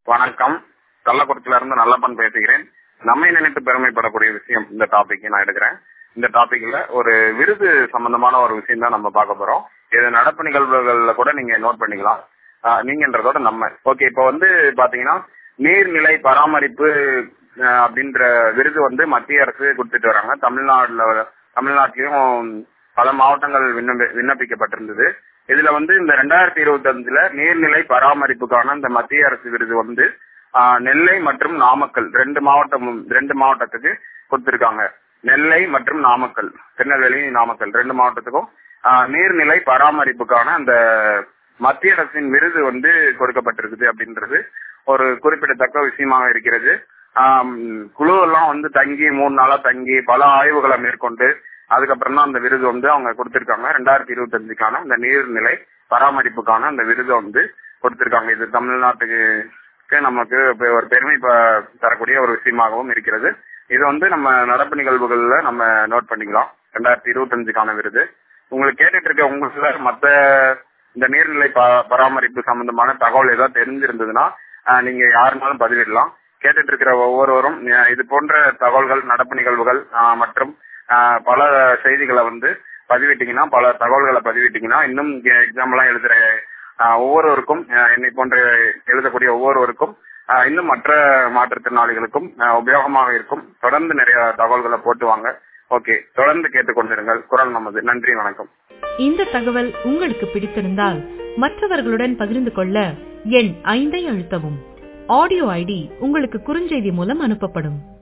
வணக்கம் கள்ளக்குறிச்சியில இருந்து நல்லப்பன் பேசுகிறேன் நம்மை நினைத்து பெருமைப்படக்கூடிய விஷயம் இந்த டாபிக் நான் எடுக்கிறேன் இந்த டாபிக்ல ஒரு விருது சம்பந்தமான ஒரு விஷயம் தான் நம்ம பார்க்க போறோம் இது நடப்பு நிகழ்வுகள்ல கூட நீங்க நோட் பண்ணிக்கலாம் ஆஹ் நீங்கன்றதோட நம்ம ஓகே இப்போ வந்து பாத்தீங்கன்னா நீர்நிலை பராமரிப்பு ஆஹ் அப்படின்ற விருது வந்து மத்திய அரசு கொடுத்துட்டு வராங்க தமிழ்நாடுல தமிழ்நாட்டிலும் பல மாவட்டங்கள் விண்ணப்ப விண்ணப்பிக்கப்பட்டிருந்தது இதுல வந்து இந்த ரெண்டாயிரத்தி இருபத்தி அஞ்சுல நீர்நிலை பராமரிப்புக்கான இந்த மத்திய அரசு விருது வந்து ஆஹ் நெல்லை மற்றும் நாமக்கல் ரெண்டு மாவட்டமும் ரெண்டு மாவட்டத்துக்கு கொடுத்திருக்காங்க நெல்லை மற்றும் நாமக்கல் திருநெல்வேலி நாமக்கல் ரெண்டு மாவட்டத்துக்கும் ஆஹ் நீர்நிலை பராமரிப்புக்கான அந்த மத்திய அரசின் விருது வந்து கொடுக்கப்பட்டிருக்குது அப்படின்றது ஒரு குறிப்பிடத்தக்க விஷயமாக இருக்கிறது ஆஹ் குழு எல்லாம் வந்து தங்கி மூணு நாளா தங்கி பல ஆய்வுகளை மேற்கொண்டு அதுக்கப்புறம் தான் அந்த விருது வந்து அவங்க கொடுத்திருக்காங்க ரெண்டாயிரத்தி இருபத்தி அஞ்சுக்கான இந்த நீர்நிலை பராமரிப்புக்கான அந்த விருதை வந்து கொடுத்திருக்காங்க இது தமிழ்நாட்டுக்கு நமக்கு ஒரு பெருமை தரக்கூடிய ஒரு விஷயமாகவும் இருக்கிறது இது வந்து நம்ம நடப்பு நிகழ்வுகள்ல நம்ம நோட் பண்ணிக்கலாம் ரெண்டாயிரத்தி இருபத்தி அஞ்சுக்கான விருது உங்களுக்கு கேட்டுட்டு இருக்க உங்களுக்கு மத்த இந்த நீர்நிலை பராமரிப்பு சம்பந்தமான தகவல் ஏதாவது தெரிஞ்சிருந்ததுன்னா நீங்க யாருனாலும் பதிவிடலாம் கேட்டுட்டு இருக்கிற ஒவ்வொருவரும் இது போன்ற தகவல்கள் நடப்பு நிகழ்வுகள் மற்றும் பல செய்திகளை வந்து பதிவிட்டீங்கன்னா பல தகவல்களை பதிவிட்டீங்கன்னா இன்னும் எக்ஸாம் எல்லாம் எழுதுற ஒவ்வொருவருக்கும் என்னை போன்ற எழுதக்கூடிய ஒவ்வொருவருக்கும் இன்னும் மற்ற மாற்றுத்திறனாளிகளுக்கும் உபயோகமாக இருக்கும் தொடர்ந்து நிறைய தகவல்களை போட்டுவாங்க ஓகே தொடர்ந்து கேட்டுக்கொண்டிருங்கள் குரல் நமது நன்றி வணக்கம் இந்த தகவல் உங்களுக்கு பிடித்திருந்தால் மற்றவர்களுடன் பகிர்ந்து கொள்ள எண் ஐந்தை அழுத்தவும் ஆடியோ ஐடி உங்களுக்கு குறுஞ்செய்தி மூலம் அனுப்பப்படும்